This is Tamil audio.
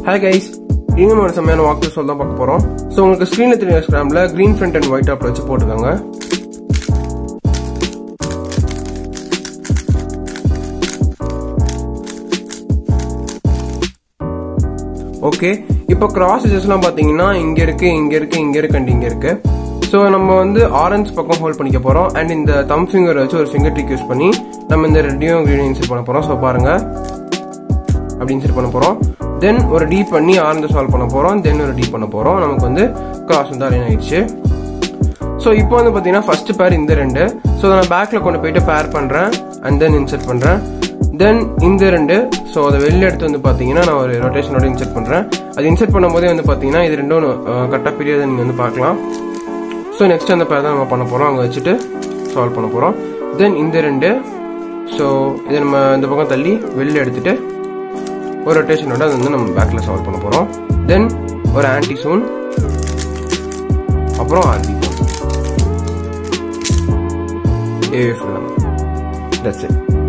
ஹாய் கைஸ் இன்னும் ஒரு செம்மையான வாக் த்ரூ தான் பார்க்க போறோம் ஸோ உங்களுக்கு ஸ்க்ரீன்ல தெரியுற ஸ்கிராம்ல green front and white top வச்சு போட்டுக்கோங்க ஓகே இப்போ கிராஸ் எல்லாம் பார்த்தீங்கன்னா இங்க இருக்கு இங்க இருக்கு இங்க இருக்கு அண்ட் இங்க இருக்கு ஸோ நம்ம வந்து ஆரஞ்சு பக்கம் ஹோல்ட் பண்ணிக்க போறோம் அண்ட் இந்த தம் ஃபிங்கர் வச்சு ஒரு ஃபிங்கர் டிக் யூஸ் பண்ணி நம்ம இந்த ரெட்டையும் கிரீனையும் இன்செர்ட் பண்ண போறோம் ஸோ பாருங்க அப்படி இன்செர்ட் பண்ண போறோம் தென் ஒரு டீ பண்ணி ஆரஞ்சு சால்வ் பண்ண போறோம் தென் ஒரு டீ பண்ண போறோம் நமக்கு வந்து கிராஸ் வந்து அலைன் ஆயிடுச்சு ஸோ இப்போ வந்து பார்த்தீங்கன்னா ஃபர்ஸ்ட் பேர் இந்த ரெண்டு ஸோ நான் பேக்ல கொண்டு போயிட்டு பேர் பண்றேன் அண்ட் தென் இன்செர்ட் பண்றேன் தென் இந்த ரெண்டு ஸோ அதை வெளில எடுத்து வந்து பார்த்தீங்கன்னா நான் ஒரு ரொட்டேஷனோட இன்செர்ட் பண்றேன் அது இன்செர்ட் பண்ணும்போதே வந்து பார்த்தீங்கன்னா இது ரெண்டும் கரெக்டாக பீரியட் நீங்கள் வந்து பார்க்கலாம் ஸோ நெக்ஸ்ட் அந்த பேர் தான் நம்ம பண்ண போகிறோம் அங்கே வச்சுட்டு சால்வ் பண்ண போகிறோம் தென் இந்த ரெண்டு ஸோ இதை நம்ம இந்த பக்கம் தள்ளி வெளில எடுத்துட்டு ஒரு ரொட்டேஷனோட அது வந்து நம்ம பேக்கில் சால்வ் பண்ண போகிறோம் தென் ஒரு ஆன்டி சூன் அப்புறம் ஆர்பி ஏ ஃபுல்லாக தட்ஸ் இட்